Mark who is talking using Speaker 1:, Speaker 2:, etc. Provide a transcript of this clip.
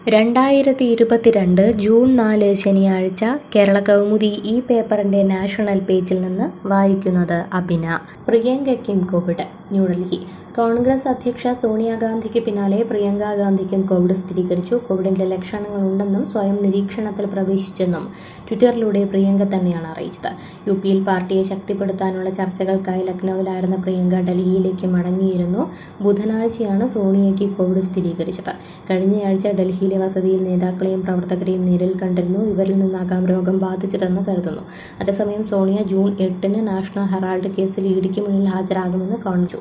Speaker 1: രണ്ടായിരത്തി ഇരുപത്തിരണ്ട് ജൂൺ നാല് ശനിയാഴ്ച കേരള കൗമുദി ഈ പേപ്പറിന്റെ നാഷണൽ പേജിൽ നിന്ന് വായിക്കുന്നത് അബിന പ്രിയങ്കയ്ക്കും കോവിഡ് ന്യൂഡൽഹി കോൺഗ്രസ് അധ്യക്ഷ സോണിയാഗാന്ധിക്ക് പിന്നാലെ പ്രിയങ്ക ഗാന്ധിക്കും കോവിഡ് സ്ഥിരീകരിച്ചു കോവിഡിന്റെ ലക്ഷണങ്ങളുണ്ടെന്നും സ്വയം നിരീക്ഷണത്തിൽ പ്രവേശിച്ചെന്നും ട്വിറ്ററിലൂടെ പ്രിയങ്ക തന്നെയാണ് അറിയിച്ചത് യു പിയിൽ പാർട്ടിയെ ശക്തിപ്പെടുത്താനുള്ള ചർച്ചകൾക്കായി ലക്നൌവിലായിരുന്ന പ്രിയങ്ക ഡൽഹിയിലേക്ക് മടങ്ങിയിരുന്നു ബുധനാഴ്ചയാണ് സോണിയയ്ക്ക് കോവിഡ് സ്ഥിരീകരിച്ചത് കഴിഞ്ഞയാഴ്ച ഡൽഹിയിലെ വസതിയിൽ നേതാക്കളെയും പ്രവർത്തകരെയും നേരിൽ കണ്ടിരുന്നു ഇവരിൽ നിന്നാകാം രോഗം ബാധിച്ചതെന്ന് കരുതുന്നു അതേസമയം സോണിയ ജൂൺ എട്ടിന് നാഷണൽ ഹെറാൾഡ് കേസിൽ ഇഡിക്ക് മുന്നിൽ ഹാജരാകുമെന്ന് കാണിച്ചു